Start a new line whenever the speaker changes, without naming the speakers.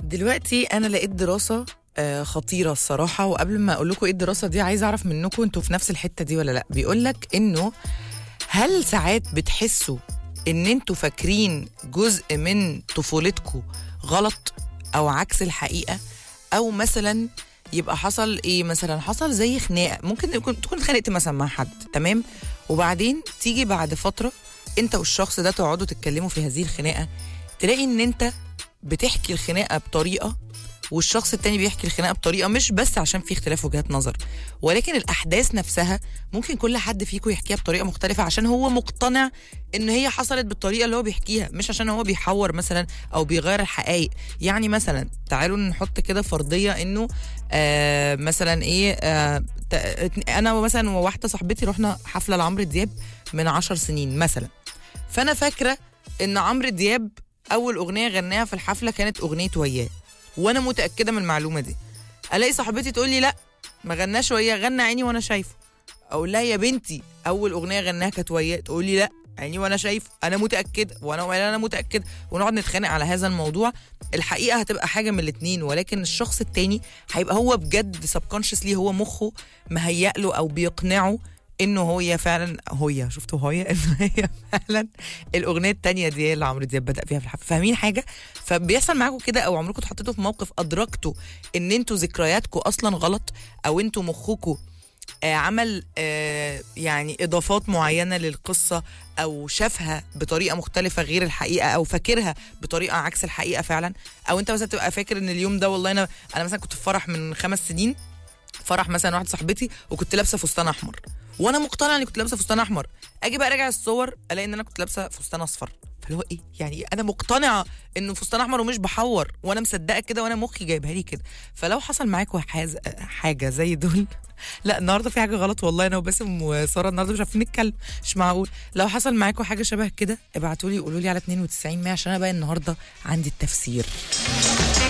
دلوقتي انا لقيت دراسه آه، خطيره الصراحه وقبل ما اقول لكم ايه الدراسه دي عايزه اعرف منكم انتوا في نفس الحته دي ولا لا بيقول لك انه هل ساعات بتحسوا ان انتوا فاكرين جزء من طفولتكم غلط او عكس الحقيقه او مثلا يبقى حصل ايه مثلا حصل زي خناقه ممكن يكون تكون اتخانقت مثلا مع حد تمام وبعدين تيجي بعد فتره انت والشخص ده تقعدوا تتكلموا في هذه الخناقه تلاقي ان انت بتحكي الخناقه بطريقه والشخص التاني بيحكي الخناقه بطريقه مش بس عشان في اختلاف وجهات نظر ولكن الاحداث نفسها ممكن كل حد فيكم يحكيها بطريقه مختلفه عشان هو مقتنع ان هي حصلت بالطريقه اللي هو بيحكيها مش عشان هو بيحور مثلا او بيغير الحقائق يعني مثلا تعالوا نحط كده فرضيه انه آه مثلا ايه آه ت- انا مثلا وواحده صاحبتي رحنا حفله لعمرو دياب من عشر سنين مثلا فانا فاكره ان عمرو دياب اول اغنيه غناها في الحفله كانت اغنيه وياه وانا متاكده من المعلومه دي الاقي صاحبتي تقول لي لا ما غناش وياه غنى عيني وانا شايفه اقول لها يا بنتي اول اغنيه غناها كانت وياه تقول لي لا عيني وانا شايفه انا متاكده وانا ولا انا متاكده ونقعد نتخانق على هذا الموضوع الحقيقه هتبقى حاجه من الاثنين ولكن الشخص التاني هيبقى هو بجد سبكونشسلي هو مخه مهيأ له او بيقنعه انه هي فعلا هي شفتوا هي انه هي فعلا الاغنيه التانية دي اللي عمرو دياب بدا فيها في الحفله فاهمين حاجه فبيحصل معاكم كده او عمركم اتحطيتوا في موقف ادركتوا ان انتوا ذكرياتكم اصلا غلط او انتوا مخكم آه عمل آه يعني اضافات معينه للقصه او شافها بطريقه مختلفه غير الحقيقه او فاكرها بطريقه عكس الحقيقه فعلا او انت مثلا تبقى فاكر ان اليوم ده والله انا انا مثلا كنت في فرح من خمس سنين فرح مثلا واحده صاحبتي وكنت لابسه فستان احمر وانا مقتنعه اني كنت لابسه فستان احمر اجي بقى راجع الصور الاقي ان انا كنت لابسه فستان اصفر فاللي هو ايه يعني انا مقتنعه انه فستان احمر ومش بحور وانا مصدقه كده وانا مخي جايبها لي كده فلو حصل معاكم حاز... حاجه زي دول لا النهارده في حاجه غلط والله انا وباسم وساره النهارده مش عارفين نتكلم مش معقول لو حصل معاكم حاجه شبه كده ابعتوا لي قولوا لي على 92 100 عشان انا بقى النهارده عندي التفسير